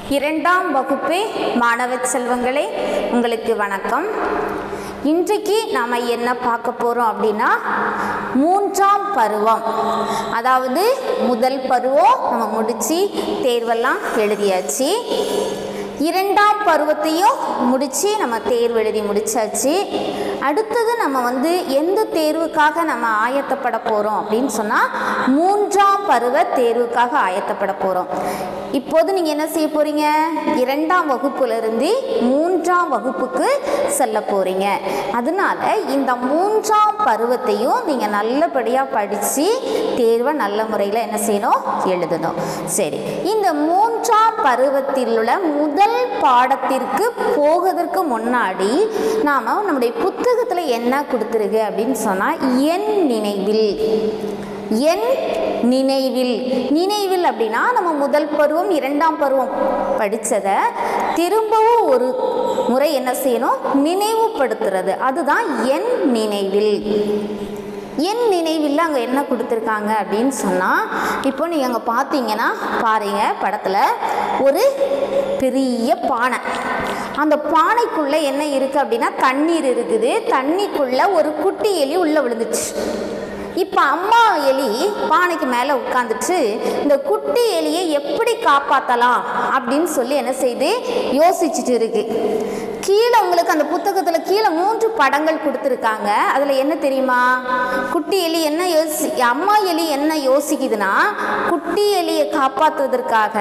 இரண்டாம் வகுப்பு மாணவ செல்வங்களே உங்களுக்கு வணக்கம் இன்றைக்கு நாம் என்ன பார்க்க போகிறோம் அப்படின்னா மூன்றாம் பருவம் அதாவது முதல் பருவம் நம்ம முடித்து தேர்வெல்லாம் எழுதியாச்சு இரண்டாம் பருவத்தையும் முடித்து நம்ம தேர்வு எழுதி முடிச்சாச்சு அடுத்தது நம்ம வந்து எந்த தேர்வுக்காக நம்ம ஆயத்தப்பட போகிறோம் அப்படின்னு சொன்னால் மூன்றாம் பருவ தேர்வுக்காக ஆயத்தப்பட போகிறோம் இப்போது நீங்கள் என்ன செய்ய போகிறீங்க இரண்டாம் வகுப்புலேருந்து மூன்றாம் வகுப்புக்கு செல்ல போகிறீங்க அதனால இந்த மூன்றாம் பருவத்தையும் நீங்கள் நல்லபடியாக படித்து தேர்வை நல்ல முறையில் என்ன செய்யணும் எழுதணும் சரி இந்த மூன்றாம் பருவத்தில் உள்ள முதல் பாடத்திற்கு போவதற்கு முன்னாடி நாம் நம்முடைய புத்தகத்தில் என்ன கொடுத்துருக்கு அப்படின்னு சொன்னால் என் நினைவில் என் நினைவில் நினைவில் அப்படின்னா நம்ம முதல் பருவம் இரண்டாம் பருவம் படித்ததை திரும்பவும் ஒரு முறை என்ன செய்யணும் நினைவுபடுத்துறது அதுதான் என் நினைவில் என் நினைவில் அங்கே என்ன கொடுத்துருக்காங்க அப்படின்னு சொன்னால் இப்போ நீங்கள் அங்கே பார்த்தீங்கன்னா பாருங்க படத்தில் ஒரு பெரிய பானை அந்த பானைக்குள்ளே என்ன இருக்குது அப்படின்னா தண்ணீர் இருக்குது தண்ணிக்குள்ளே ஒரு குட்டி எலி உள்ளே விழுந்துச்சு இப்போ அம்மா எலி பானைக்கு மேலே உட்காந்துட்டு இந்த குட்டி எலியை எப்படி காப்பாற்றலாம் அப்படின்னு சொல்லி என்ன செய்து யோசிச்சுட்டு இருக்கு கீழே உங்களுக்கு அந்த புத்தகத்தில் கீழே மூன்று படங்கள் கொடுத்துருக்காங்க அதில் என்ன தெரியுமா குட்டி எலி என்ன யோசி அம்மா எலி என்ன யோசிக்குதுன்னா குட்டி எலியை காப்பாற்றுவதற்காக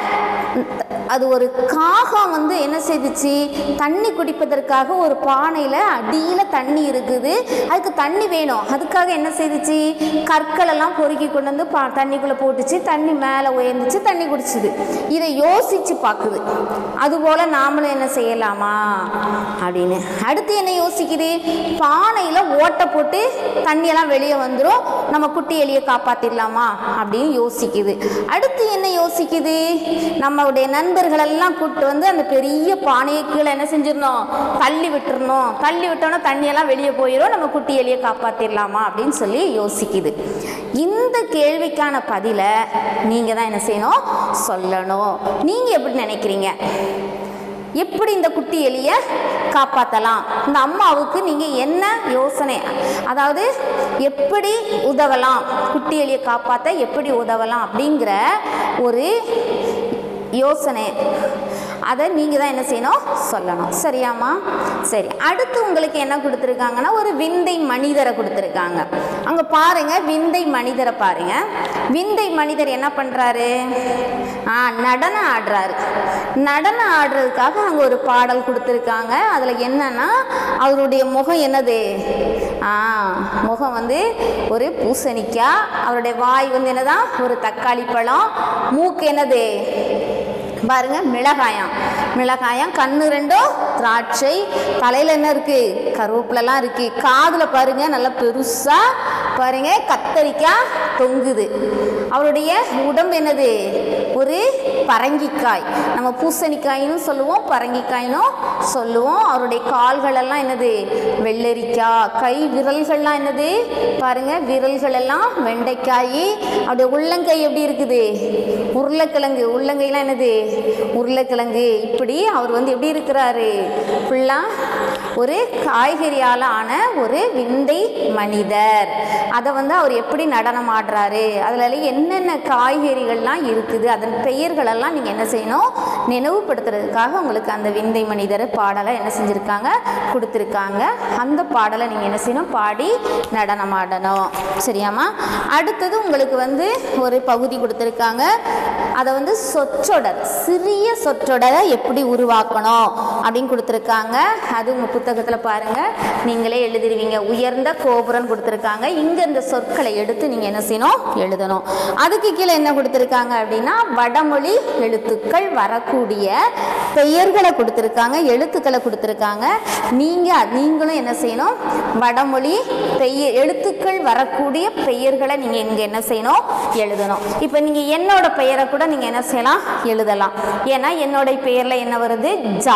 அது ஒரு காகம் வந்து என்ன செய்துச்சு தண்ணி குடிப்பதற்காக ஒரு பானையில் அடியில் தண்ணி இருக்குது அதுக்கு தண்ணி வேணும் அதுக்காக என்ன செய்துச்சு கற்கள் எல்லாம் பொறுக்கி கொண்டு வந்து பா தண்ணிக்குள்ளே போட்டுச்சு தண்ணி மேலே உயர்ந்துச்சு தண்ணி குடிச்சுது இதை யோசித்து பார்க்குது அதுபோல் நாமளும் என்ன செய்யலாமா அப்படின்னு அடுத்து என்ன யோசிக்குது பானையில் ஓட்டை போட்டு தண்ணியெல்லாம் வெளியே வந்துடும் நம்ம குட்டி எலியை காப்பாற்றிடலாமா அப்படின்னு யோசிக்குது அடுத்து என்ன யோசிக்குது நம்மளுடைய நண்பர்கள் எல்லாம் கூப்பிட்டு வந்து அந்த பெரிய பானையை கீழே என்ன செஞ்சிடணும் தள்ளி விட்டுறணும் தள்ளி விட்டோன்னா தண்ணியெல்லாம் வெளியே போயிடும் நம்ம குட்டி எலியை காப்பாற்றிடலாமா அப்படின்னு சொல்லி யோசிக்குது இந்த கேள்விக்கான பதிலை நீங்கள் தான் என்ன செய்யணும் சொல்லணும் நீங்கள் எப்படி நினைக்கிறீங்க எப்படி இந்த குட்டி எலியை காப்பாற்றலாம் இந்த அம்மாவுக்கு நீங்கள் என்ன யோசனை அதாவது எப்படி உதவலாம் குட்டி எலியை காப்பாற்ற எப்படி உதவலாம் அப்படிங்கிற ஒரு யோசனை அதை நீங்கள் தான் என்ன செய்யணும் சொல்லணும் சரியாம்மா சரி அடுத்து உங்களுக்கு என்ன கொடுத்துருக்காங்கன்னா ஒரு விந்தை மனிதரை கொடுத்துருக்காங்க அங்கே பாருங்க விந்தை மனிதரை பாருங்க விந்தை மனிதர் என்ன பண்ணுறாரு ஆ நடனம் ஆடுறாரு நடனம் ஆடுறதுக்காக அங்கே ஒரு பாடல் கொடுத்துருக்காங்க அதில் என்னன்னா அவருடைய முகம் என்னது ஆ முகம் வந்து ஒரு பூசணிக்காய் அவருடைய வாய் வந்து என்னதான் ஒரு தக்காளி பழம் மூக்கு என்னது பாருங்க மிளகாயம் மிளகாயம் கண்ணு ரெண்டும் திராட்சை தலையில் என்ன இருக்கு கருவேப்பிலலாம் இருக்கு காதில் பாருங்க நல்லா பெருசா பாருங்க கத்தரிக்காய் தொங்குது அவருடைய உடம்பு என்னது ஒரு பரங்கிக்காய் நம்ம பூசணிக்காயின்னு சொல்லுவோம் பரங்கிக்காயினும் சொல்லுவோம் அவருடைய கால்கள் எல்லாம் என்னது வெள்ளரிக்காய் கை விரல்கள்லாம் என்னது பாருங்க விரல்கள் எல்லாம் வெண்டைக்காய் அவருடைய உள்ளங்கை எப்படி இருக்குது உருளைக்கிழங்கு உள்ளங்கைலாம் என்னது உருளைக்கிழங்கு இப்படி அவர் வந்து எப்படி இருக்கிறாரு ஃபுல்லாக ஒரு காய்கறியால் ஆன ஒரு விந்தை மனிதர் அதை வந்து அவர் எப்படி நடனம் ஆடுறாரு அதில் என்னென்ன காய்கறிகள்லாம் இருக்குது அதன் பெயர்களெல்லாம் நீங்கள் என்ன செய்யணும் நினைவுபடுத்துறதுக்காக உங்களுக்கு அந்த விந்தை மனிதர் பாடலை என்ன செஞ்சுருக்காங்க கொடுத்துருக்காங்க அந்த பாடலை நீங்கள் என்ன செய்யணும் பாடி நடனம் ஆடணும் சரியாம்மா அடுத்தது உங்களுக்கு வந்து ஒரு பகுதி கொடுத்துருக்காங்க அதை வந்து சொற்றொடர் சிறிய சொற்றொடரை எப்படி உருவாக்கணும் அப்படின்னு கொடுத்துருக்காங்க அது உங்கள் புத்தகத்தில் பாருங்கள் நீங்களே எழுதிடுவீங்க உயர்ந்த கோபுரம் கொடுத்துருக்காங்க இங்கே இந்த சொற்களை எடுத்து நீங்கள் என்ன செய்யணும் எழுதணும் அதுக்கு கீழே என்ன கொடுத்துருக்காங்க அப்படின்னா வடமொழி எழுத்துக்கள் வரக்கூடிய பெயர்களை கொடுத்துருக்காங்க எழுத்துக்களை கொடுத்துருக்காங்க நீங்கள் நீங்களும் என்ன செய்யணும் வடமொழி பெயர் எழுத்துக்கள் வரக்கூடிய பெயர்களை நீங்கள் இங்கே என்ன செய்யணும் எழுதணும் இப்போ நீங்கள் என்னோட பெயரை கூட நீங்கள் என்ன செய்யலாம் எழுதலாம் ஏன்னா என்னோட பெயரில் என்ன வருது ஜா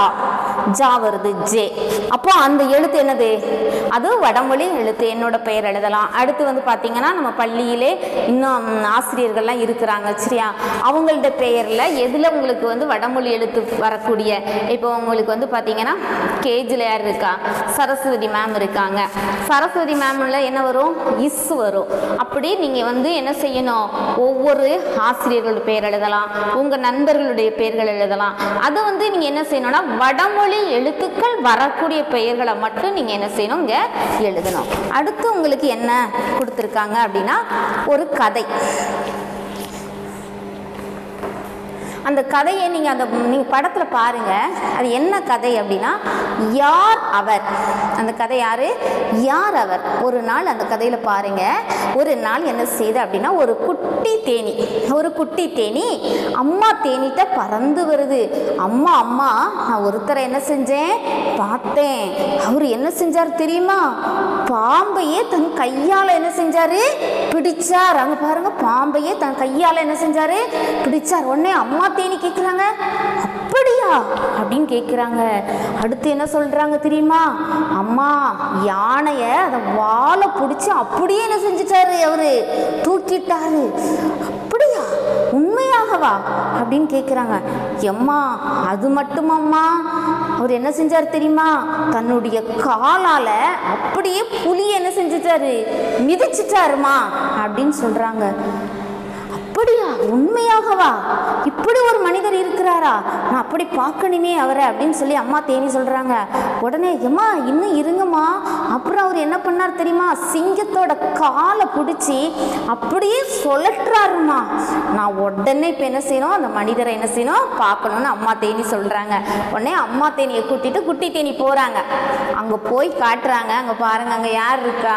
ஜா வருது ஜே அப்போ அந்த எழுத்து என்னது அது வடமொழி எழுத்து என்னோட பெயர் எழுதலாம் அடுத்து வந்து பார்த்தீங்கன்னா நம்ம பள்ளியிலே இன்னும் ஆசிரியர்கள்லாம் இருக்கிறாங்க சரியா அவங்களோட பெயரில் எதில் உங்களுக்கு வந்து வடமொழி எழுத்து வரக்கூடிய இப்போ உங்களுக்கு வந்து பார்த்தீங்கன்னா கேஜில் யார் இருக்கா சரஸ்வதி மேம் இருக்காங்க சரஸ்வதி மேம்ல என்ன வரும் இஸ் வரும் அப்படி நீங்கள் வந்து என்ன செய்யணும் ஒவ்வொரு ஆசிரியர்களோட பெயர் எழுதலாம் உங்கள் நண்பர்களுடைய பெயர்கள் எழுதலாம் அது வந்து நீங்கள் என்ன செய்யணும்னா வடமொழி எழுத்துக்கள் வரக்கூடிய பெயர்களை மட்டும் நீங்கள் என்ன செய்யணும் இங்கே எழுதணும் அடுத்து உங்களுக்கு என்ன கொடுத்துருக்காங்க அப்படின்னா ஒரு கதை அந்த கதையை நீங்கள் அந்த நீங்கள் படத்தில் பாருங்கள் அது என்ன கதை அப்படின்னா யார் அவர் அந்த கதை யார் யார் அவர் ஒரு நாள் அந்த கதையில் பாருங்கள் ஒரு நாள் என்ன செய்யுது அப்படின்னா ஒரு குட்டி தேனி ஒரு குட்டி தேனி அம்மா தேனிட்ட பறந்து வருது அம்மா அம்மா நான் ஒருத்தரை என்ன செஞ்சேன் பார்த்தேன் அவர் என்ன செஞ்சார் தெரியுமா பாம்பையே தன் கையால் என்ன செஞ்சாரு பிடிச்சார் அங்கே பாருங்க பாம்பையே தன் கையால் என்ன செஞ்சாரு பிடிச்சார் உடனே அம்மா தேனி கேட்குறாங்க அப்படியா அப்படின்னு கேட்குறாங்க அடுத்து என்ன சொல்றாங்க தெரியுமா அம்மா யானையை அதை வாழை பிடிச்சி அப்படியே என்ன செஞ்சிட்டாரு அவரு தூக்கிட்டாரு அப்படியா உண்மையாகவா அப்படின்னு கேட்குறாங்க எம்மா அது மட்டுமாம்மா அவர் என்ன செஞ்சார் தெரியுமா தன்னுடைய காலால அப்படியே புலியை என்ன செஞ்சிட்டாரு மிதிச்சிட்டாருமா அப்படின்னு சொல்றாங்க அப்படியா உண்மையாகவா இப்படி ஒரு மனிதர் இருக்கிறாரா நான் அப்படி பார்க்கணுமே அவரை அப்படின்னு சொல்லி அம்மா தேனி சொல்றாங்க உடனே எம்மா இன்னும் இருங்கம்மா அப்புறம் அவர் என்ன பண்ணார் தெரியுமா சிங்கத்தோட காலை பிடிச்சி அப்படியே சுழற்றாருமா நான் உடனே இப்போ என்ன செய்யணும் அந்த மனிதரை என்ன செய்யணும் பார்க்கணும்னு அம்மா தேனி சொல்றாங்க உடனே அம்மா தேனியை கூட்டிட்டு குட்டி தேனி போறாங்க அங்க போய் காட்டுறாங்க அங்க பாருங்க அங்க யார் இருக்கா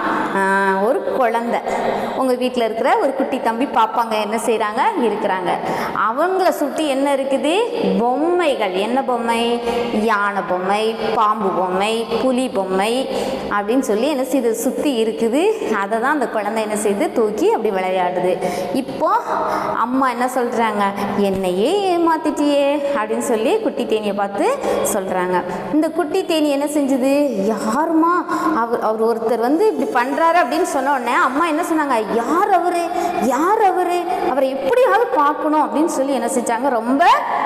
ஆஹ், ஒரு குழந்தை உங்க வீட்டில் இருக்கிற ஒரு குட்டி தம்பி பாப்பாங்க என்ன செய்றாங்க இருக்கிறாங்க அவங்கள சுற்றி என்ன இருக்குது பொம்மைகள் என்ன பொம்மை யானை பொம்மை பாம்பு பொம்மை புலி பொம்மை அப்படின்னு சொல்லி என்ன செய்யுது சுற்றி இருக்குது அதை தான் அந்த குழந்தை என்ன செய்யுது தூக்கி அப்படி விளையாடுது இப்போ அம்மா என்ன சொல்கிறாங்க என்னையே ஏமாத்திட்டியே அப்படின்னு சொல்லி குட்டி தேனியை பார்த்து சொல்கிறாங்க இந்த குட்டி தேனி என்ன செஞ்சுது யாருமா அவர் அவர் ஒருத்தர் வந்து இப்படி பண்ணுறாரு அப்படின்னு சொன்ன உடனே அம்மா என்ன சொன்னாங்க யார் அவரு யார் அவரு அவரை எப்படியாவது பார்க்கணும் அப்படின்னு சொல்லி என்ன செஞ்சாங்க ரொம்ப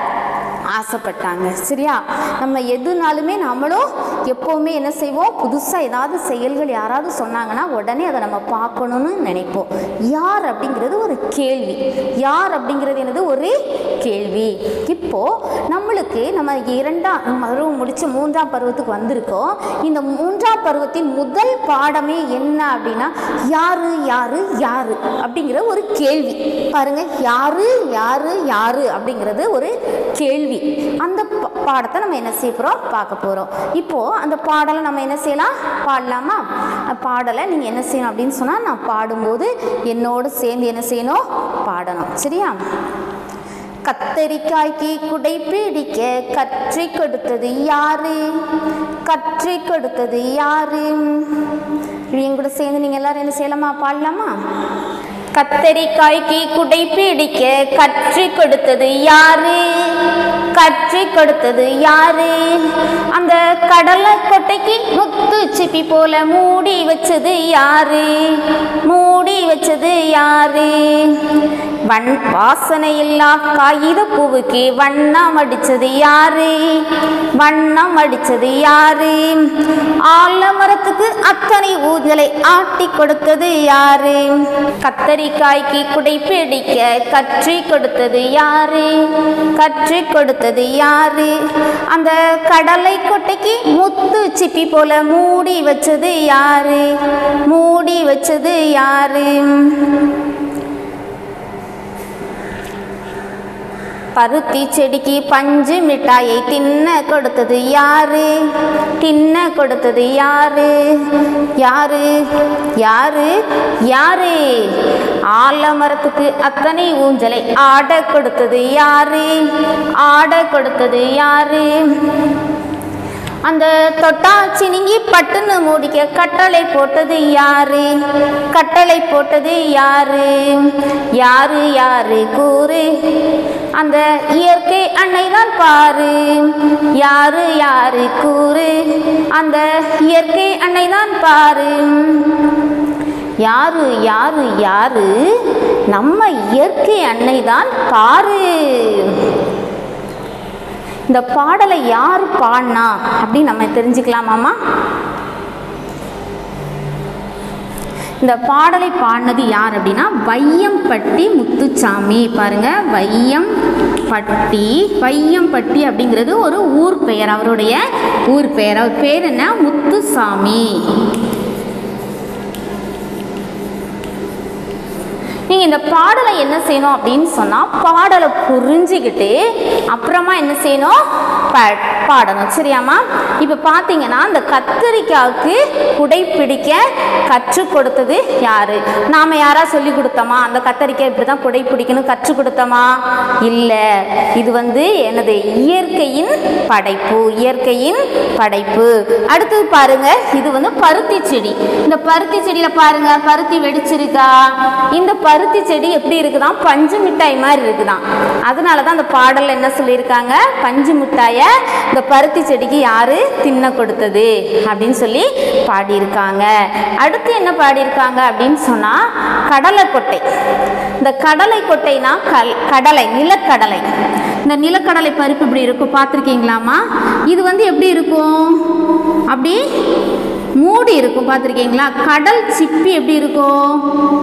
ஆசைப்பட்டாங்க சரியா நம்ம எதுனாலுமே நம்மளும் எப்போவுமே என்ன செய்வோம் புதுசாக ஏதாவது செயல்கள் யாராவது சொன்னாங்கன்னா உடனே அதை நம்ம பார்க்கணும்னு நினைப்போம் யார் அப்படிங்கிறது ஒரு கேள்வி யார் அப்படிங்கிறது என்னது ஒரு கேள்வி இப்போ நம்மளுக்கு நம்ம இரண்டாம் பருவம் முடிச்சு மூன்றாம் பருவத்துக்கு வந்திருக்கோம் இந்த மூன்றாம் பருவத்தின் முதல் பாடமே என்ன அப்படின்னா யாரு யாரு யாரு அப்படிங்கிற ஒரு கேள்வி பாருங்க யாரு யாரு யாரு அப்படிங்கிறது ஒரு கேள்வி அந்த பா- பாடத்தை நம்ம என்ன செய்ய போகிறோம் பார்க்க போகிறோம் இப்போது அந்த பாடலை நம்ம என்ன செய்யலாம் பாடலாமா அந்த பாடலை நீங்கள் என்ன செய்யணும் அப்படின்னு சொன்னால் நான் பாடும்போது என்னோடு சேர்ந்து என்ன செய்யணும் பாடணும் சரியா கத்தரிக்காய்க்கு குடை பிடிக்க கற்றி கொடுத்தது யாரு கற்றி கொடுத்தது யாரு என் கூட சேர்ந்து நீங்க எல்லாரும் என்ன செய்யலாமா பாடலாமா கத்தரிக்காய்க்கு குடை பிடிக்க கற்றி கொடுத்தது யாரு கற்றி கொடுத்தது யாரு அந்த கடலை கொட்டைக்கு முத்து சிப்பி போல மூடி வச்சது யாரு மூடி வச்சது யாரு வண் வாசனை இல்லா காகித பூவுக்கு வண்ணம் அடிச்சது யாரு வண்ணம் அடிச்சது யாரு ஆலமரத்துக்கு அத்தனை ஊஞ்சலை ஆட்டி கொடுத்தது யாரு கத்தரிக்காய்க்கு குடை பிடிக்க கற்றி கொடுத்தது யாரு கற்றி கொடுத்தது யாரு அந்த கடலை கொட்டைக்கு முத்து சிப்பி போல மூடி வச்சது யாரு மூடி வச்சது யாரு பருத்தி செடிக்கு பஞ்சு மிட்டாயை தின்ன கொடுத்தது யாரு தின்ன கொடுத்தது யாரு யாரு யாரு யாரு ஆலமரத்துக்கு அத்தனை ஊஞ்சலை ஆட கொடுத்தது யாரு ஆட கொடுத்தது யாரு அந்த தொட்டா சினிங்கி பட்டுன்னு மூடிக்க கட்டளை போட்டது யாரு கட்டளை போட்டது யாரு யாரு யாரு கூறு அந்த இயற்கை அன்னை தான் பாரு யாரு யாரு கூறு அந்த இயற்கை அன்னை தான் பாரு யாரு யாரு யாரு நம்ம இயற்கை அன்னை தான் பாரு இந்த பாடலை யார் பாடினா அப்படின்னு நம்ம தெரிஞ்சுக்கலாமாம்மா இந்த பாடலை பாடினது யார் அப்படின்னா வையம்பட்டி முத்துச்சாமி பாருங்க வையம்பட்டி வையம்பட்டி அப்படிங்கிறது ஒரு ஊர் பெயர் அவருடைய ஊர் பெயர் அவர் பேர் என்ன முத்துசாமி நீங்கள் இந்த பாடலை என்ன செய்யணும் அப்படின்னு சொன்னால் பாடலை புரிஞ்சுக்கிட்டு அப்புறமா என்ன செய்யணும் பா பாடணும் சரியாம்மா இப்போ பார்த்தீங்கன்னா இந்த கத்திரிக்காவுக்கு குடை பிடிக்க கற்றுக் கொடுத்தது யாரு நாம் யாரா சொல்லி கொடுத்தோமா அந்த கத்தரிக்காய் இப்படி தான் குடை பிடிக்கணும் கற்றுக் கொடுத்தோமா இல்லை இது வந்து எனது இயற்கையின் படைப்பு இயற்கையின் படைப்பு அடுத்தது பாருங்க இது வந்து பருத்தி செடி இந்த பருத்தி செடியில் பாருங்க பருத்தி வெடிச்சிருக்கா இந்த பருத்தி செடி எப்படி இருக்குதான் பஞ்சு மிட்டாய் மாதிரி இருக்குதான் அதனால தான் அந்த பாடல்ல என்ன சொல்லியிருக்காங்க பஞ்சு மிட்டாயை இந்த பருத்தி செடிக்கு யாரு தின்ன கொடுத்தது அப்படின்னு சொல்லி பாடியிருக்காங்க அடுத்து என்ன பாடியிருக்காங்க அப்படின்னு சொன்னா கடலை கொட்டை இந்த கடலை கொட்டைனா கல் கடலை நிலக்கடலை இந்த நிலக்கடலை பருப்பு இப்படி இருக்கும் பார்த்துருக்கீங்களாமா இது வந்து எப்படி இருக்கும் அப்படி மூடி இருக்கும் பார்த்துருக்கீங்களா கடல் சிப்பி எப்படி இருக்கும்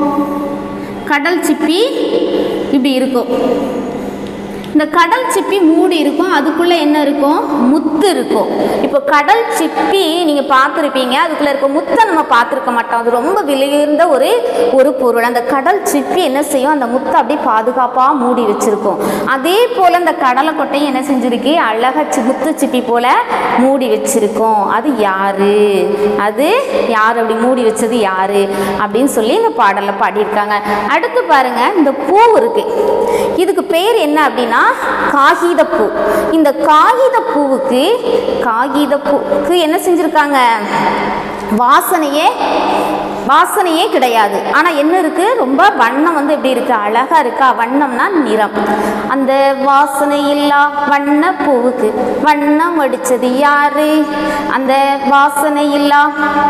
கடல் சிப்பி இப்படி இருக்கும் இந்த கடல் சிப்பி மூடி இருக்கும் அதுக்குள்ளே என்ன இருக்கும் முத்து இருக்கும் இப்போ கடல் சிப்பி நீங்கள் பார்த்துருப்பீங்க அதுக்குள்ளே இருக்க முத்தை நம்ம பார்த்துருக்க மாட்டோம் அது ரொம்ப விலையுயர்ந்த ஒரு ஒரு பொருள் அந்த கடல் சிப்பி என்ன செய்யும் அந்த முத்தை அப்படியே பாதுகாப்பாக மூடி வச்சிருக்கும் அதே போல் அந்த கடலை கொட்டையும் என்ன செஞ்சிருக்கு அழகா சி முத்து சிப்பி போல் மூடி வச்சிருக்கோம் அது யாரு அது யார் அப்படி மூடி வச்சது யாரு அப்படின்னு சொல்லி இந்த பாடலில் பாடியிருக்காங்க அடுத்து பாருங்க இந்த பூ இருக்கு இதுக்கு பேர் என்ன அப்படின்னா காகித பூ இந்த காகித பூவுக்கு காகித பூக்கு என்ன செஞ்சிருக்காங்க வாசனையே வாசனையே கிடையாது ஆனால் என்ன இருக்கு ரொம்ப வண்ணம் வந்து எப்படி இருக்கு அழகா இருக்கா வண்ணம்னா நிறம் அந்த வாசனை இல்லா வண்ண பூவுக்கு வண்ணம் அடிச்சது யாரு அந்த வாசனை இல்லா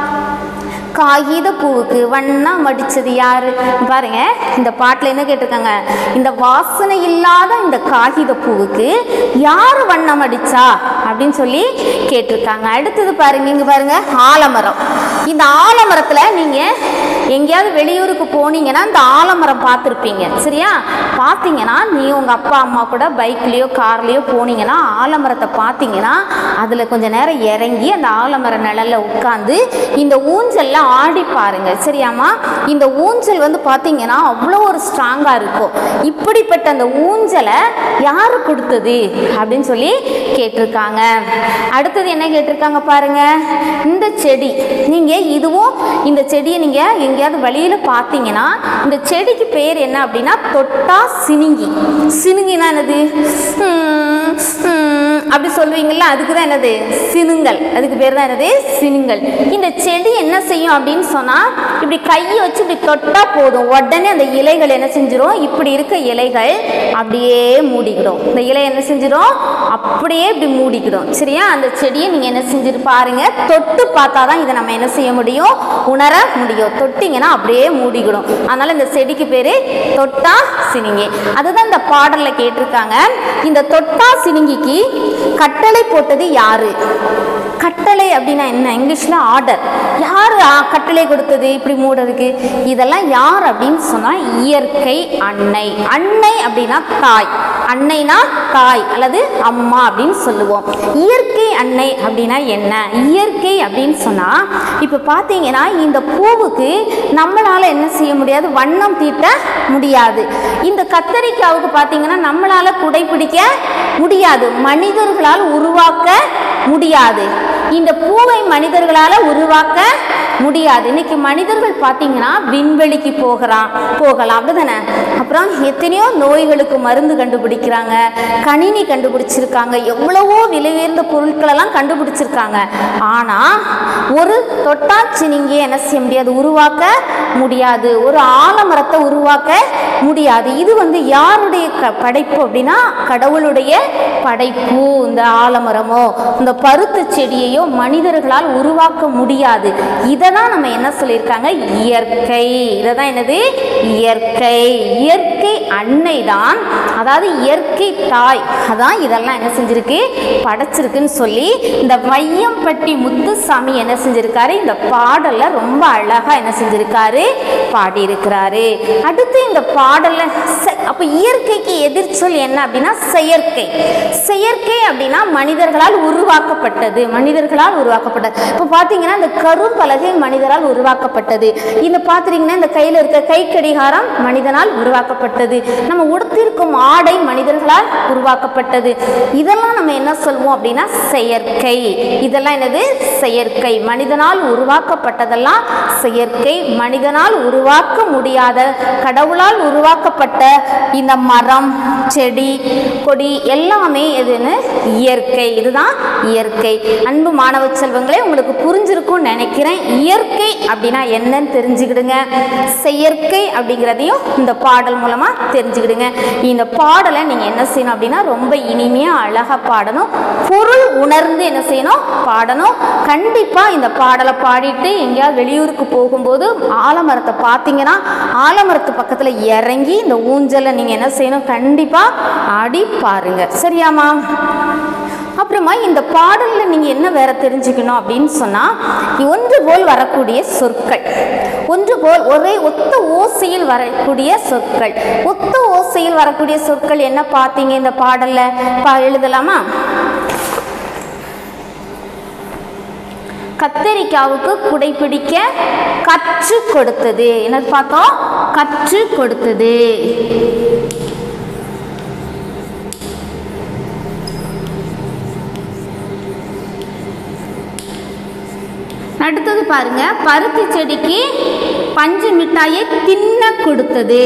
காகித பூவுக்கு வண்ணம் அடிச்சது யாரு பாருங்க இந்த பாட்டில் என்ன கேட்டிருக்காங்க இந்த வாசனை இல்லாத இந்த காகித பூவுக்கு யார் வண்ணம் அடிச்சா அப்படின்னு சொல்லி கேட்டிருக்காங்க அடுத்தது பாருங்க இங்க பாருங்க ஆலமரம் இந்த ஆலமரத்துல நீங்க எங்கேயாவது வெளியூருக்கு போனீங்கன்னா இந்த ஆலமரம் பார்த்துருப்பீங்க சரியா பார்த்தீங்கன்னா நீ உங்க அப்பா அம்மா கூட பைக்லயோ கார்லயோ போனீங்கன்னா ஆலமரத்தை பார்த்தீங்கன்னா அதுல கொஞ்ச நேரம் இறங்கி அந்த ஆலமர நிழல்ல உட்காந்து இந்த ஊஞ்சல்ல ஆடி பாருங்க சரியாம்மா இந்த ஊஞ்சல் வந்து பார்த்தீங்கன்னா அவ்வளோ ஒரு ஸ்ட்ராங்காக இருக்கும் இப்படிப்பட்ட அந்த ஊஞ்சலை யார் கொடுத்தது அப்படின்னு சொல்லி கேட்டிருக்காங்க அடுத்தது என்ன கேட்டிருக்காங்க பாருங்க இந்த செடி நீங்கள் இதுவும் இந்த செடியை நீங்கள் எங்கேயாவது வழியில் பார்த்தீங்கன்னா இந்த செடிக்கு பேர் என்ன அப்படின்னா தொட்டா சினுங்கி சினுங்கினா என்னது ஹம், ஹம், அப்படி சொல்லுவீங்கல்ல அதுக்கு தான் என்னது சினுங்கல் அதுக்கு பேர் தான் என்னது சினுங்கல் இந்த செடி என்ன செய்யும் அப்படின்னு சொன்னால் இப்படி கையை வச்சு இப்படி தொட்டா போதும் உடனே அந்த இலைகள் என்ன செஞ்சிரும் இப்படி இருக்க இலைகள் அப்படியே மூடிக்கிடும் இந்த இலை என்ன செஞ்சிரும் அப்படியே இப்படி மூடிக்கிடும் சரியா அந்த செடியை நீங்கள் என்ன செஞ்சுட்டு பாருங்க தொட்டு பார்த்தா தான் இதை நம்ம என்ன செய்ய முடியும் உணர முடியும் தொட்டிங்கன்னா அப்படியே மூடிக்கிடும் அதனால இந்த செடிக்கு பேர் தொட்டா சினிங்கி அதுதான் இந்த பாடலில் கேட்டிருக்காங்க இந்த தொட்டா சினிங்கிக்கு கட்டளை போட்டது யாரு கட்டளை அப்படின்னா என்ன இங்கிலீஷில் ஆர்டர் யார் கட்டளை கொடுத்தது இப்படி மூடுறதுக்கு இதெல்லாம் யார் அப்படின்னு சொன்னால் இயற்கை அன்னை அன்னை அப்படின்னா தாய் அன்னைனா தாய் அல்லது அம்மா அப்படின்னு சொல்லுவோம் இயற்கை அன்னை அப்படின்னா என்ன இயற்கை அப்படின்னு சொன்னால் இப்போ பார்த்தீங்கன்னா இந்த பூவுக்கு நம்மளால் என்ன செய்ய முடியாது வண்ணம் தீட்ட முடியாது இந்த கத்தரிக்காவுக்கு பார்த்தீங்கன்னா நம்மளால் குடை பிடிக்க முடியாது மனிதர்களால் உருவாக்க முடியாது இந்த பூவை மனிதர்களால் உருவாக்க முடியாது இன்னைக்கு மனிதர்கள் பார்த்தீங்கன்னா விண்வெளிக்கு போகிறான் போகலாம் அப்படிதானே அப்புறம் எத்தனையோ நோய்களுக்கு மருந்து கண்டுபிடிக்கிறாங்க கணினி கண்டுபிடிச்சிருக்காங்க எவ்வளவோ விலை உயர்ந்த பொருட்களெல்லாம் கண்டுபிடிச்சிருக்காங்க ஆனால் ஒரு தொட்டாச்சினிங்கே என்ன செய்ய முடியாது உருவாக்க முடியாது ஒரு ஆலமரத்தை உருவாக்க முடியாது இது வந்து யாருடைய க படைப்பு அப்படின்னா கடவுளுடைய படைப்பு இந்த ஆலமரமோ இந்த பருத்து செடியையோ மனிதர்களால் உருவாக்க முடியாது இதை தான் நம்ம என்ன சொல்லியிருக்காங்க இயற்கை இதை தான் என்னது இயற்கை இயற்கை அன்னை தான் அதாவது இயற்கை தாய் அதான் இதெல்லாம் என்ன செஞ்சிருக்கு படைச்சிருக்குன்னு சொல்லி இந்த வையம்பட்டி முத்துசாமி என்ன செஞ்சிருக்காரு இந்த பாடல்ல ரொம்ப அழகா என்ன செஞ்சிருக்காரு பாடியிருக்கிறாரு அடுத்து இந்த பாடல்ல செ- அப்ப இயற்கைக்கு எதிர்ச்சொல் என்ன அப்படின்னா செயற்கை செயற்கை அப்படின்னா மனிதர்களால் உருவாக்கப்பட்டது மனிதர்களால் உருவாக்கப்பட்டது இப்போ பார்த்தீங்கன்னா இந்த கரும்பலகை மனிதரால் உருவாக்கப்பட்டது இந்த பார்த்துட்டீங்கன்னா இந்த கையில் இருக்க கை கடிகாரம் மனிதனால் உருவாக்கப்பட்டது நம்ம உடுத்திருக்கும் ஆடை மனிதர்களால் உருவாக்கப்பட்டது இதெல்லாம் நம்ம என்ன சொல்வோம் அப்படின்னா செயற்கை இதெல்லாம் என்னது செயற்கை மனிதனால் உருவாக்கப்பட்டதெல்லாம் செயற்கை மனிதனால் உருவாக்க முடியாத கடவுளால் உருவாக்கப்பட்ட இந்த மரம் செடி கொடி எல்லாமே எதுன்னு இயற்கை இதுதான் இயற்கை அன்பு மாணவ செல்வங்களே உங்களுக்கு புரிஞ்சிருக்கும்னு நினைக்கிறேன் இயற்கை அப்படின்னா என்னன்னு தெரிஞ்சுக்கிடுங்க செயற்கை அப்படிங்கிறதையும் இந்த பாடல் மூலமா தெரிஞ்சுக்கிடுங்க இந்த பாடலை நீங்க என்ன செய்யணும் அப்படின்னா ரொம்ப இனிமையா அழகா பாடணும் பொருள் உணர்ந்து என்ன செய்யணும் பாடணும் கண்டிப்பா இந்த பாடலை பாடிட்டு எங்கேயாவது வெளியூருக்கு போகும்போது ஆலமரத்தை பார்த்தீங்கன்னா ஆலமரத்து பக்கத்துல இறங்கி இந்த ஊஞ்சலை நீங்க என்ன செய்யணும் கண்டிப்பா ஆடி பாருங்க சரியாமா அப்புறமா இந்த பாடலில் நீங்கள் என்ன வேற தெரிஞ்சுக்கணும் அப்படின்னு சொன்னால் ஒன்று போல் வரக்கூடிய சொற்கள் ஒன்று போல் ஒரே ஒத்த ஓசையில் வரக்கூடிய சொற்கள் ஒத்த ஓசையில் வரக்கூடிய சொற்கள் என்ன பார்த்தீங்க இந்த பாடலில் பா எழுதலாமா கத்தரிக்காவுக்கு குடைப்பிடிக்க கற்று கொடுத்தது என்ன பார்த்தோம் கற்று கொடுத்தது அடுத்தது பாருங்க பருத்தி செடிக்கு பஞ்சு மிட்டாயை தின்ன கொடுத்தது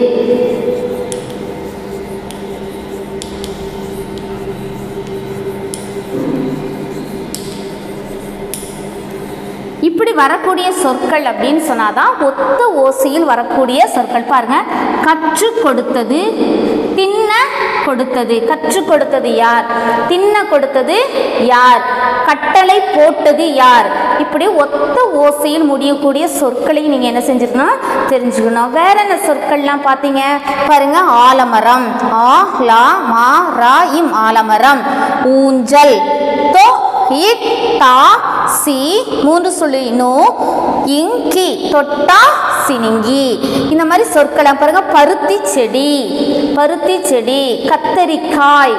இப்படி வரக்கூடிய சொற்கள் அப்படின்னு சொன்னாதான் ஒத்த ஓசையில் வரக்கூடிய சொற்கள் பாருங்க கற்று கொடுத்தது தின்ன கொடுத்தது கற்றுக் கொடுத்தது யார் தின்ன கொடுத்தது யார் கட்டளை போட்டது யார் இப்படி ஒத்த ஓசையில் முடியக்கூடிய சொற்களை நீங்க என்ன செஞ்சுக்கணும் தெரிஞ்சுக்கணும் வேற என்ன சொற்கள்லாம் பார்த்தீங்க பாருங்க ஆலமரம் ஆ லா மா ரா இம் ஆலமரம் ஊஞ்சல் தோ இட் தா சி மூன்று சொல்லி நோ இங்கி தொட்டா சினிங்கி இந்த மாதிரி சொற்களை பாருங்க பருத்தி செடி பருத்தி செடி கத்தரிக்காய்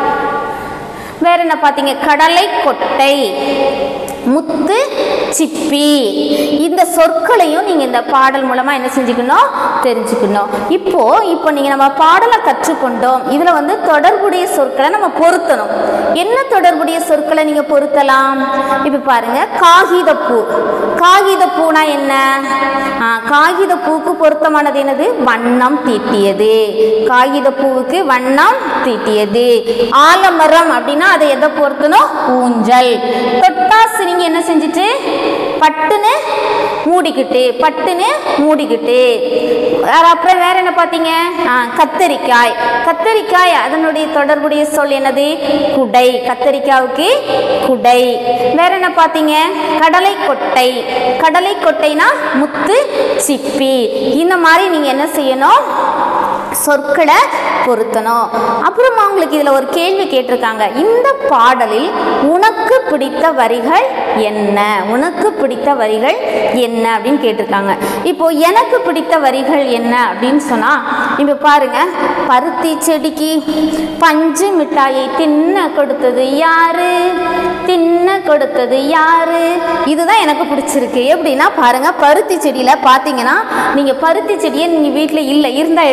வேற என்ன பார்த்தீங்க கடலை கொட்டை முத்து சிப்பி இந்த சொற்களையும் நீங்கள் இந்த பாடல் மூலமாக என்ன செஞ்சுக்கணும் தெரிஞ்சுக்கணும் இப்போ இப்போ நீங்கள் நம்ம பாடலை கற்றுக்கொண்டோம் இதில் வந்து தொடர்புடைய சொற்களை நம்ம பொருத்தணும் என்ன தொடர்புடைய சொற்களை நீங்கள் பொருத்தலாம் இப்போ பாருங்க காகிதப்பூ காகிதப்பூனா என்ன ஆ, காகிதப்பூவுக்கு பொருத்தமானது என்னது வண்ணம் தீட்டியது காகிதப்பூவுக்கு வண்ணம் தீட்டியது ஆலமரம் அப்படின்னா அதை எதை பொருத்தணும் ஊஞ்சல் தொட்டாசு நீங்க என்ன செஞ்சுட்டு பட்டுன்னு மூடிக்கிட்டு பட்டுன்னு மூடிக்கிட்டு வேற அப்புறம் வேற என்ன பார்த்தீங்க ஆ, கத்தரிக்காய் கத்தரிக்காய் அதனுடைய தொடர்புடைய சொல் என்னது குடை கத்தரிக்காவுக்கு குடை வேற என்ன பார்த்தீங்க கடலை கொட்டை கடலை கொட்டைனா முத்து சிப்பி இந்த மாதிரி நீங்க என்ன செய்யணும் சொற்களை பொருத்தணும் அப்புறமா உங்களுக்கு இதில் ஒரு கேள்வி கேட்டிருக்காங்க இந்த பாடலில் உனக்கு பிடித்த வரிகள் என்ன உனக்கு பிடித்த வரிகள் என்ன அப்படின்னு கேட்டிருக்காங்க இப்போ எனக்கு பிடித்த வரிகள் என்ன அப்படின்னு சொன்னால் இப்போ பாருங்க பருத்தி செடிக்கு பஞ்சு மிட்டாயை தின்ன கொடுத்தது யாரு தின்ன கொடுத்தது யாரு இதுதான் எனக்கு பிடிச்சிருக்கு எப்படின்னா பாருங்க பருத்தி செடியில் பார்த்தீங்கன்னா நீங்கள் பருத்தி செடியை நீங்கள் வீட்டில் இல்லை இருந்தால் எடுத்துகிட்டு வந்திருப்பீங்க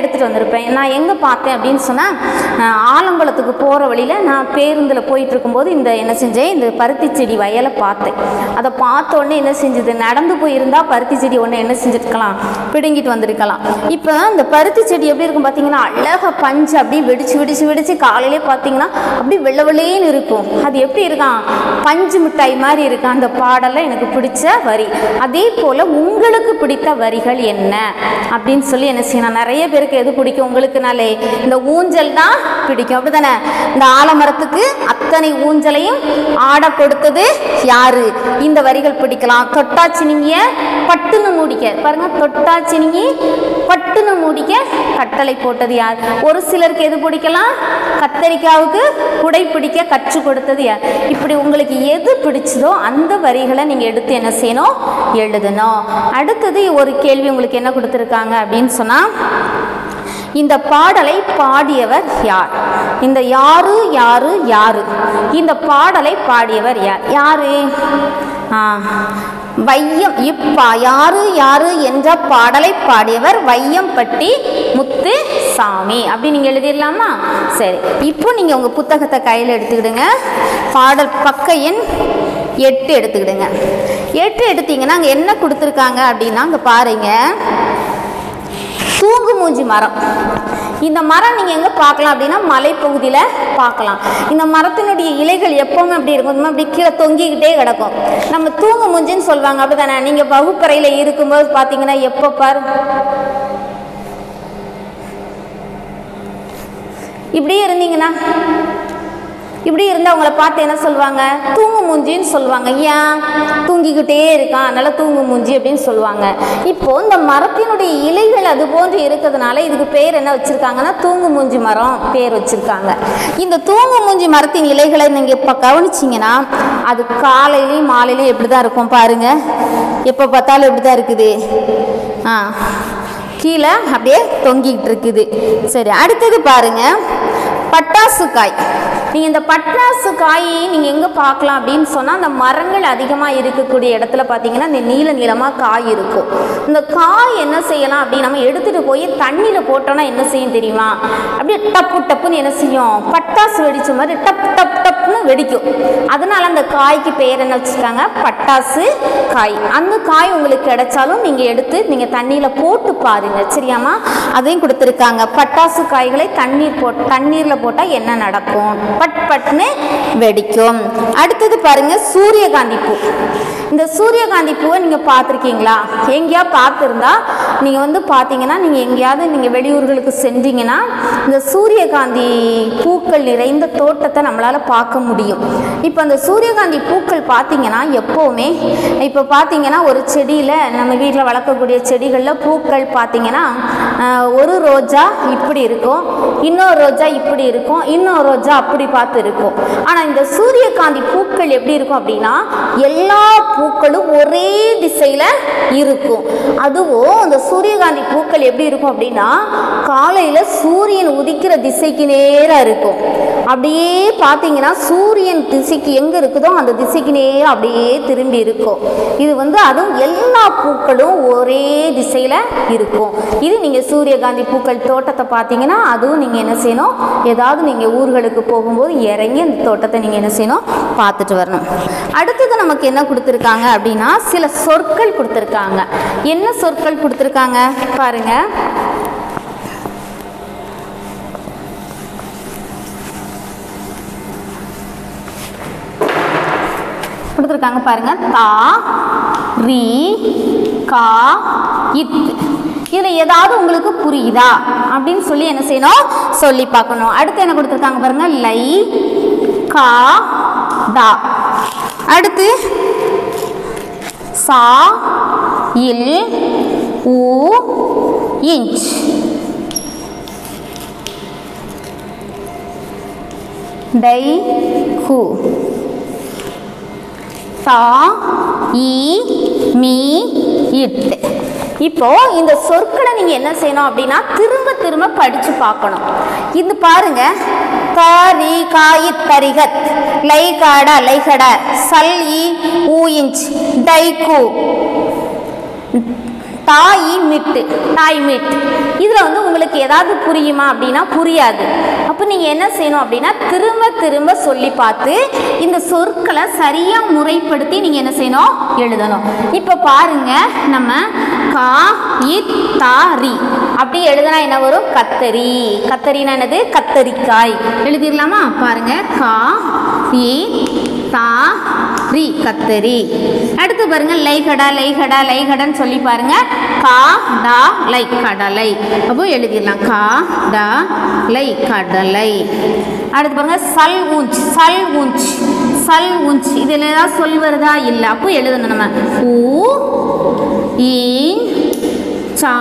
படிப்பேன் நான் எங்கே பார்த்தேன் அப்படின்னு சொன்னால் ஆலங்குளத்துக்கு போகிற வழியில் நான் பேருந்தில் போயிட்டு இருக்கும்போது இந்த என்ன செஞ்சேன் இந்த பருத்தி செடி வயலை பார்த்தேன் அதை பார்த்த உடனே என்ன செஞ்சது நடந்து போயிருந்தா பருத்தி செடி ஒன்று என்ன செஞ்சுருக்கலாம் பிடுங்கிட்டு வந்திருக்கலாம் இப்போ இந்த பருத்தி செடி எப்படி இருக்கும் பார்த்தீங்கன்னா அழகாக பஞ்சு அப்படியே வெடிச்சு வெடிச்சு வெடிச்சு காலையிலே பார்த்தீங்கன்னா அப்படியே வெள்ளை வெள்ளையேன்னு இருக்கும் அது எப்படி இருக்கான் பஞ்சு மிட்டாய் மாதிரி இருக்கான் அந்த பாடலில் எனக்கு பிடிச்ச வரி அதே போல் உங்களுக்கு பிடித்த வரிகள் என்ன அப்படின்னு சொல்லி என்ன செய்யணும் நிறைய பேருக்கு எது பிடிக்கும் உங்களுக்குனாலே இந்த ஊஞ்சல் தான் பிடிக்கும் அப்படிதானே இந்த ஆலமரத்துக்கு அத்தனை ஊஞ்சலையும் ஆட கொடுத்தது யாரு இந்த வரிகள் பிடிக்கலாம் தொட்டாச்சினிங்கிய பட்டுன்னு மூடிக்க பாருங்க தொட்டாச்சினிங்கி பட்டுன்னு மூடிக்க கட்டளை போட்டது யார் ஒரு சிலருக்கு எது பிடிக்கலாம் கத்தரிக்காவுக்கு குடை பிடிக்க கற்றுக் கொடுத்தது யார் இப்படி உங்களுக்கு எது பிடிச்சதோ அந்த வரிகளை நீங்கள் எடுத்து என்ன செய்யணும் எழுதணும் அடுத்தது ஒரு கேள்வி உங்களுக்கு என்ன கொடுத்துருக்காங்க அப்படின்னு சொன்னால் இந்த பாடலை பாடியவர் யார் இந்த யாரு யாரு யாரு இந்த பாடலை பாடியவர் யார் யாரு ஆ, வையம் இப்பா யாரு யாரு என்ற பாடலை பாடியவர் வையம்பட்டி முத்து சாமி அப்படி நீங்கள் எழுதிடலாமா சரி இப்போ நீங்கள் உங்கள் புத்தகத்தை கையில் எடுத்துக்கிடுங்க பாடல் பக்க எண் எட்டு எடுத்துக்கிடுங்க எட்டு எடுத்தீங்கன்னா அங்கே என்ன கொடுத்துருக்காங்க அப்படின்னா அங்கே பாருங்கள் தூங்கு மூஞ்சி மரம் இந்த மரம் நீங்கள் எங்கே பார்க்கலாம் அப்படின்னா மலைப்பகுதியில் பார்க்கலாம் இந்த மரத்தினுடைய இலைகள் எப்போவுமே அப்படி இருக்கும் இந்த மாதிரி அப்படி கீழே தொங்கிக்கிட்டே கிடக்கும் நம்ம தூங்கு மூஞ்சின்னு சொல்லுவாங்க அப்படிதானே நீங்கள் வகுப்பறையில் இருக்கும்போது பார்த்தீங்கன்னா எப்போ பாரு இப்படியே இருந்தீங்கன்னா இப்படி இருந்தால் அவங்கள பார்த்து என்ன சொல்லுவாங்க தூங்கு மூஞ்சின்னு சொல்லுவாங்க ஏன் தூங்கிக்கிட்டே இருக்கான் அதனால தூங்கு மூஞ்சி அப்படின்னு சொல்லுவாங்க இப்போ இந்த மரத்தினுடைய இலைகள் அது போன்று இருக்கிறதுனால இதுக்கு பேர் என்ன வச்சிருக்காங்கன்னா தூங்கு மூஞ்சி மரம் பேர் வச்சிருக்காங்க இந்த தூங்கு மூஞ்சி மரத்தின் இலைகளை நீங்கள் இப்போ கவனிச்சிங்கன்னா அது காலையிலையும் மாலையிலையும் எப்படி தான் இருக்கும் பாருங்க எப்போ பார்த்தாலும் எப்படி தான் இருக்குது ஆ கீழே அப்படியே தொங்கிக்கிட்டு இருக்குது சரி அடுத்தது பாருங்க பட்டாசு காய் நீங்கள் இந்த பட்டாசு காயை நீங்கள் எங்கே பார்க்கலாம் அப்படின்னு சொன்னால் அந்த மரங்கள் அதிகமாக இருக்கக்கூடிய இடத்துல பார்த்தீங்கன்னா இந்த நீல நீளமாக காய் இருக்கும் இந்த காய் என்ன செய்யலாம் அப்படி நம்ம எடுத்துகிட்டு போய் தண்ணியில் போட்டோன்னா என்ன செய்யும் தெரியுமா அப்படியே டப்பு டப்புன்னு என்ன செய்யும் பட்டாசு வெடிச்ச மாதிரி டப் டப் டப்னு வெடிக்கும் அதனால அந்த காய்க்கு பேர் என்ன வச்சுருக்காங்க பட்டாசு காய் அந்த காய் உங்களுக்கு கிடைச்சாலும் நீங்கள் எடுத்து நீங்கள் தண்ணியில் போட்டு பாருங்க சரியாமா அதையும் கொடுத்துருக்காங்க பட்டாசு காய்களை தண்ணீர் போட் தண்ணீரில் போட்டால் என்ன நடக்கும் பட் பட்னு வெடிக்கும் அடுத்தது பாருங்க சூரியகாந்தி பூ இந்த சூரியகாந்தி பூவை நீங்கள் பார்த்துருக்கீங்களா எங்கேயா பார்த்துருந்தா நீங்கள் வந்து பார்த்தீங்கன்னா நீங்கள் எங்கேயாவது நீங்கள் வெளியூர்களுக்கு சென்றீங்கன்னா இந்த சூரியகாந்தி பூக்கள் நிறைந்த தோட்டத்தை நம்மளால் பார்க்க முடியும் இப்போ அந்த சூரியகாந்தி பூக்கள் பார்த்தீங்கன்னா எப்போவுமே இப்போ பார்த்தீங்கன்னா ஒரு செடியில் நம்ம வீட்டில் வளர்க்கக்கூடிய செடிகளில் பூக்கள் பார்த்தீங்கன்னா ஆஹ், ஒரு ரோஜா இப்படி இருக்கும் இன்னொரு ரோஜா இப்படி இருக்கும் இன்னொரு ரோஜா அப்படி பார்த்து இருக்கும் ஆனால் இந்த சூரியகாந்தி பூக்கள் எப்படி இருக்கும் அப்படின்னா எல்லா பூக்களும் ஒரே திசையில் இருக்கும் அதுவும் அந்த சூரியகாந்தி பூக்கள் எப்படி இருக்கும் அப்படின்னா காலையில் சூரியன் உதிக்கிற திசைக்கு நேராக இருக்கும் அப்படியே பார்த்தீங்கன்னா சூரியன் திசைக்கு எங்கே இருக்குதோ அந்த திசைக்கு நேராக அப்படியே திரும்பி இருக்கும் இது வந்து அதுவும் எல்லா பூக்களும் ஒரே திசையில் இருக்கும் இது நீங்கள் சூரியகாந்தி பூக்கள் தோட்டத்தை பார்த்தீங்கன்னா அதுவும் நீங்கள் என்ன செய்யணும் ஏதாவது நீங்கள் ஊர்களுக்கு போகும்போது இறங்கி அந்த தோட்டத்தை நீங்கள் என்ன செய்யணும் பார்த்துட்டு வரணும் அடுத்தது நமக்கு என்ன கொடுத்துருக்காங்க அப்படின்னா சில சொற்கள் கொடுத்துருக்காங்க என்ன சொற்கள் கொடுத்துருக்காங்க பாருங்க கொடுத்துருக்காங்க பாருங்க தா ரி கா இத் இதில் ஏதாவது உங்களுக்கு புரியுதா அப்படின்னு சொல்லி என்ன செய்யணும் சொல்லி பார்க்கணும் அடுத்து என்ன கொடுத்துருக்காங்க பாருங்க லை கா டா அடுத்து சா இல் ஊ இன்ச் டை கு சா இ மீ இட் இப்போ இந்த சொற்களை நீங்க என்ன செய்யணும் அப்படின்னா திரும்ப திரும்ப படிச்சு பார்க்கணும் இது பாருங்க கரி காயி தரிகத் லை காட லைகட சல் இ ஊ இன்ச் டைக்கு தாய் மிட்டு தாய் மிட் இதில் வந்து உங்களுக்கு ஏதாவது புரியுமா அப்படின்னா புரியாது அப்போ நீங்கள் என்ன செய்யணும் அப்படின்னா திரும்ப திரும்ப சொல்லி பார்த்து இந்த சொற்களை சரியாக முறைப்படுத்தி நீங்கள் என்ன செய்யணும் எழுதணும் இப்போ பாருங்க நம்ம கா இத் தா ரி அப்படி எழுதுனா என்ன வரும் கத்தரி கத்தரினா என்னது கத்தரிக்காய் எழுதிடலாமா பாருங்க கா இ தா ரி கத்தரி அடுத்து பாருங்க லைகடா லைகடா லைகடன்னு சொல்லி பாருங்க கா டா லை கடலை அப்போ எழுதிடலாம் கா டா லை கடலை அடுத்து பாருங்க சல் ஊஞ்ச் சல் ஊஞ்ச் சல் ஊஞ்ச் இதில் ஏதாவது சொல் வருதா இல்லை அப்போ எழுதணும் நம்ம ஊ ஈன் சா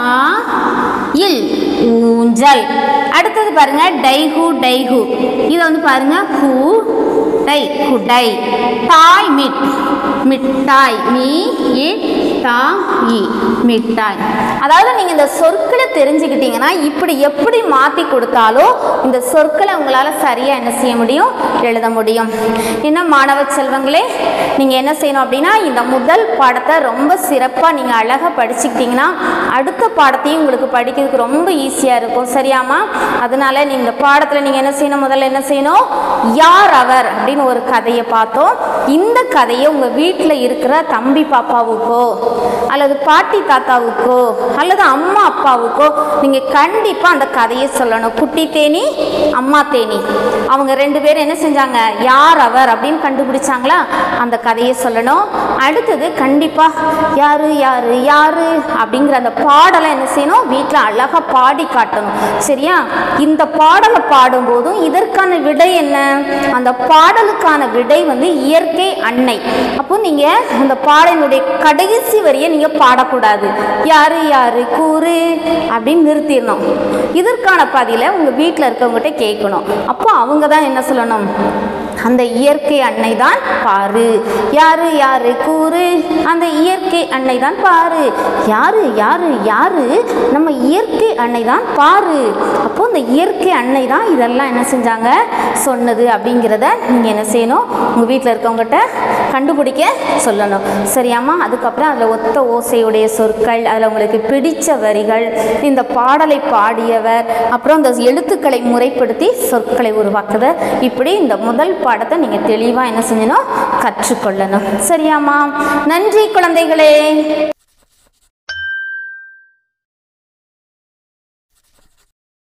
இல் ஊஞ்சல் அடுத்தது பாருங்க டைஹு டைஹு இதை வந்து பாருங்க ஹூ டை குடை தாய் மிட் மிட்டாய் மீ இட் தா இ மிட்டாய் அதாவது நீங்கள் இந்த சொற்களை தெரிஞ்சுக்கிட்டீங்கன்னா இப்படி எப்படி மாற்றி கொடுத்தாலும் இந்த சொற்களை உங்களால் சரியாக என்ன செய்ய முடியும் எழுத முடியும் என்ன மாணவ செல்வங்களே நீங்கள் என்ன செய்யணும் அப்படின்னா இந்த முதல் பாடத்தை ரொம்ப சிறப்பாக நீங்கள் அழகாக படிச்சுக்கிட்டிங்கன்னா அடுத்த பாடத்தையும் உங்களுக்கு படிக்கிறதுக்கு ரொம்ப ஈஸியாக இருக்கும் சரியாமா அதனால நீங்கள் இந்த பாடத்தில் நீங்கள் என்ன செய்யணும் முதல்ல என்ன செய்யணும் யார் அவர் அப்படின்னு ஒரு கதையை பார்த்தோம் இந்த கதையை உங்கள் வீட்டில் இருக்கிற தம்பி பாப்பாவுக்கோ அல்லது பாட்டி தாத்தாவுக்கோ அல்லது அம்மா அப்பாவுக்கோ நீங்கள் கண்டிப்பாக அந்த கதையை சொல்லணும் குட்டி தேனி அம்மா தேனி அவங்க ரெண்டு பேரும் என்ன செஞ்சாங்க யார் அவர் அப்படின்னு கண்டுபிடிச்சாங்களா அந்த கதையை சொல்லணும் அடுத்தது கண்டிப்பாக யாரு யாரு யாரு அப்படிங்கிற அந்த பாடலை என்ன செய்யணும் வீட்டில் அழகாக பாடி காட்டணும் சரியா இந்த பாடலை பாடும்போதும் இதற்கான விடை என்ன அந்த பாடலுக்கான விடை வந்து இயற்கை அன்னை அப்போ நீங்கள் அந்த பாடலினுடைய கடைசி வரியை நீங்கள் பாடக்கூடாது யாரு யாரு கூறு அப்படின்னு நிறுத்திடணும் இதற்கான பதிலை உங்கள் வீட்டில் இருக்கவங்ககிட்ட கேட்கணும் அப்போ அவங்க தான் என்ன சொல்லணும் அந்த இயற்கை அன்னை தான் பாரு யாரு யாரு கூறு அந்த இயற்கை அன்னை தான் பாரு யாரு யாரு யாரு நம்ம இயற்கை அன்னை தான் பாரு அப்போ இந்த இயற்கை அன்னை தான் இதெல்லாம் என்ன செஞ்சாங்க சொன்னது அப்படிங்கிறத நீங்கள் என்ன செய்யணும் உங்கள் வீட்டில் இருக்கவங்ககிட்ட கண்டுபிடிக்க சொல்லணும் சரியாம்மா அதுக்கப்புறம் அதில் ஒத்த ஓசையுடைய சொற்கள் அதில் உங்களுக்கு பிடிச்ச வரிகள் இந்த பாடலை பாடியவர் அப்புறம் இந்த எழுத்துக்களை முறைப்படுத்தி சொற்களை உருவாக்குதல் இப்படி இந்த முதல் பாடத்தை நீங்கள் தெளிவாக என்ன செஞ்சணும் கற்றுக்கொள்ளணும் சரியாம்மா நன்றி குழந்தைகளே